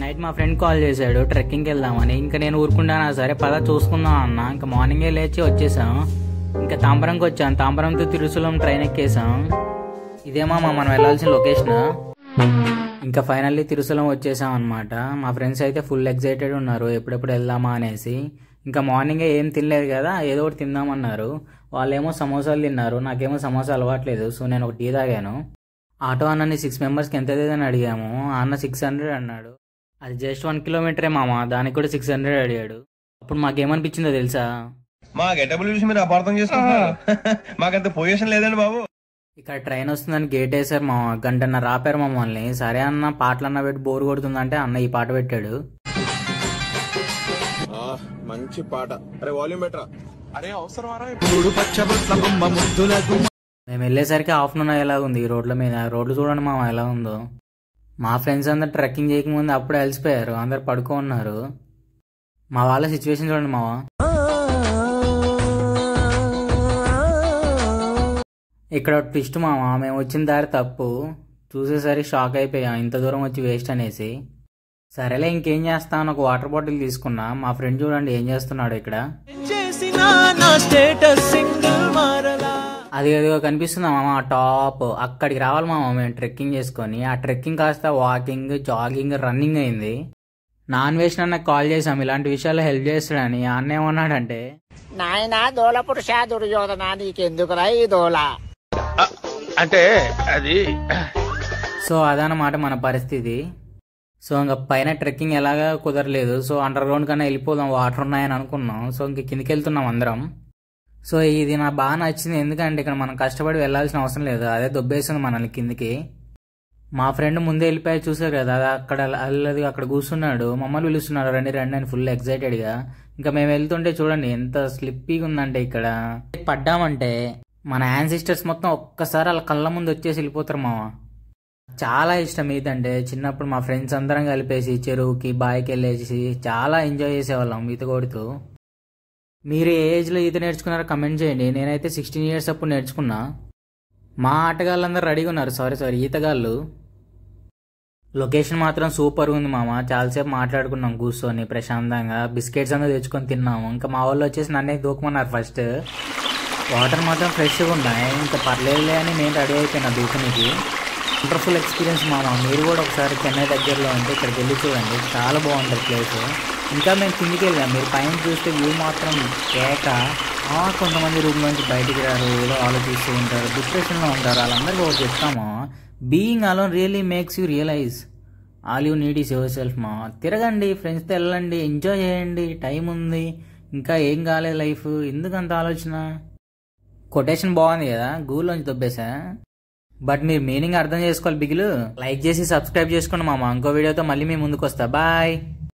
night మా friend call చేశాడు ట్రెక్కింగ్కి వెళ్దామని ఇంకా నేను ఊరుకుంటానా సరే పద చూసుకుందాం అన్న ఇంకా మార్నింగే లేచి వచ్చేసాం ఇంకా తాంబరంకి వచ్చాం తాంబరంతో తిరుసులం ట్రైన్ ఎక్కేసాం ఇదేమా మనం వెళ్ళాల్సిన లొకేషన్ ఇంకా ఫైనల్లీ తిరుసలం వచ్చేసాం అనమాట మా ఫ్రెండ్స్ అయితే ఫుల్ ఎక్సైటెడ్ ఉన్నారు ఎప్పుడెప్పుడు వెళ్దామా అనేసి ఇంకా మార్నింగే ఏం తినలేదు కదా ఏదో ఒకటి తిందామన్నారు వాళ్ళేమో సమోసాలు తిన్నారు నాకేమో సమోసా అలవాట్లేదు సో నేను ఒక టీ తాగాను ఆటో అన్నని సిక్స్ మెంబర్స్కి ఎంత అని అడిగాము ఆ అన్న సిక్స్ హండ్రెడ్ అన్నాడు అది జస్ట్ వన్ కిలోమీటరే మామ దానికి కూడా సిక్స్ హండ్రెడ్ అడిగాడు అప్పుడు మాకేమనిపించిందో తెలుసా మా గెటబుల్ చూసి మీరు అపార్థం చేసుకుంటున్నారు మాకంత పొజిషన్ లేదండి బాబు ఇక్కడ ట్రైన్ వస్తుందని గేట్ వేసారు మా గంటన్నర ఆపారు మమ్మల్ని సరే అన్న పాటలన్న పెట్టి బోర్ కొడుతుందంటే అన్న ఈ పాట పెట్టాడు మంచి పాట అరే వాల్యూమ్ బెటరా మేము వెళ్ళేసరికి ఆఫ్టర్నూన్ ఎలా ఉంది ఈ రోడ్ల మీద రోడ్లు చూడండి మామ ఎలా ఉందో మా ఫ్రెండ్స్ అందరు ట్రెక్కింగ్ చేయకముందు అప్పుడే అలసిపోయారు అందరు పడుకో ఉన్నారు మా వాళ్ళ సిచ్యువేషన్ చూడండి మావా ఇక్కడ ట్విస్ట్ మామ మేము వచ్చిన దారి తప్పు చూసేసరికి షాక్ అయిపోయాం ఇంత దూరం వచ్చి వేస్ట్ అనేసి సరేలే ఇంకేం చేస్తాను ఒక వాటర్ బాటిల్ తీసుకున్నా మా ఫ్రెండ్ చూడండి ఏం చేస్తున్నాడు ఇక్కడ అది అదిగో కనిపిస్తుందా మామ ఆ టాప్ అక్కడికి రావాలి మామ మేము ట్రెక్కింగ్ చేసుకొని ఆ ట్రెక్కింగ్ కాస్త వాకింగ్ జాగింగ్ రన్నింగ్ అయింది నాన్ వేసిన నాకు కాల్ చేసాం ఇలాంటి విషయాల్లో హెల్ప్ చేస్తాడని ఆ అన్న ఏమన్నాడంటే నాయనా దోల పురుష దుర్యోధన నీకెందుకురా ఈ దోల అంటే అది సో అదనమాట మన పరిస్థితి సో ఇంకా పైన ట్రెక్కింగ్ ఎలాగా కుదరలేదు సో అండర్ గ్రౌండ్ కన్నా వెళ్ళిపోదాం వాటర్ ఉన్నాయని అనుకున్నాం సో ఇంక కిందికి వెళ్తున్నాం అందరం సో ఇది నాకు బాగా నచ్చింది ఎందుకంటే ఇక్కడ మనం కష్టపడి వెళ్ళాల్సిన అవసరం లేదు అదే దొబ్బేస్తుంది మనల్ని కిందికి మా ఫ్రెండ్ ముందే వెళ్ళిపోయి చూసారు కదా అది అక్కడ అల్లది అక్కడ కూర్చున్నాడు మమ్మల్ని పిలుస్తున్నాడు రండి రండి అని ఫుల్ ఎక్సైటెడ్గా ఇంకా మేము వెళ్తుంటే చూడండి ఎంత స్లిప్పీగా ఉందంటే ఇక్కడ పడ్డామంటే మన యాన్సిస్టర్స్ మొత్తం ఒక్కసారి వాళ్ళ కళ్ళ ముందు వచ్చేసి వెళ్ళిపోతారు మామ చాలా ఇష్టం ఈత అంటే చిన్నప్పుడు మా ఫ్రెండ్స్ అందరం కలిపేసి చెరువుకి బాయికి వెళ్ళేసి చాలా ఎంజాయ్ చేసేవాళ్ళం ఈత కొడుతూ మీరు ఏ ఏజ్లో ఈత నేర్చుకున్నారో కమెంట్ చేయండి నేనైతే సిక్స్టీన్ ఇయర్స్ అప్పుడు నేర్చుకున్నా మా ఆటగాళ్ళందరూ రెడీగా ఉన్నారు సారీ సారీ ఈతగాళ్ళు లొకేషన్ మాత్రం సూపర్ ఉంది మామ చాలాసేపు మాట్లాడుకున్నాం కూర్చొని ప్రశాంతంగా బిస్కెట్స్ అందరూ తెచ్చుకొని తిన్నాము ఇంకా మా వాళ్ళు వచ్చేసి నన్నే దూకమన్నారు ఫస్ట్ వాటర్ మాత్రం ఫ్రెష్గా ఉన్నాయి ఇంకా పర్లేదులే అని నేను రెడీ అయిపోయినా దూకనికి వండర్ఫుల్ ఎక్స్పీరియన్స్ మామ మీరు కూడా ఒకసారి చెన్నై దగ్గరలో ఉంటే ఇక్కడికి వెళ్ళి చూడండి చాలా బాగుంటుంది ప్లేస్ ఇంకా మేము కిందికి వెళ్ళాం మీరు పైన చూస్తే వ్యూ మాత్రం కేక ఆ, కొంతమంది రూమ్ నుంచి బయటికి రారు ఏదో ఆలోచిస్తూ ఉంటారు డిప్రెషన్లో ఉంటారు వాళ్ళందరికీ ఒకటి చెప్తాము being alone really makes you realise all you need is yourself మా తిరగండి ఫ్రెండ్స్తో వెళ్ళండి ఎంజాయ్ చేయండి టైం ఉంది ఇంకా ఏం కాలేదు లైఫ్ ఎందుకంత ఆలోచన కొటేషన్ బాగుంది కదా గూగుల్లోంచి దొబ్బేసా బట్ మీరు మీనింగ్ అర్థం చేసుకోవాలి బిగులు లైక్ చేసి సబ్స్క్రైబ్ చేసుకోండి మామ ఇంకో వీడియోతో మళ్ళీ మీ ముందుకు వస్తా బాయ్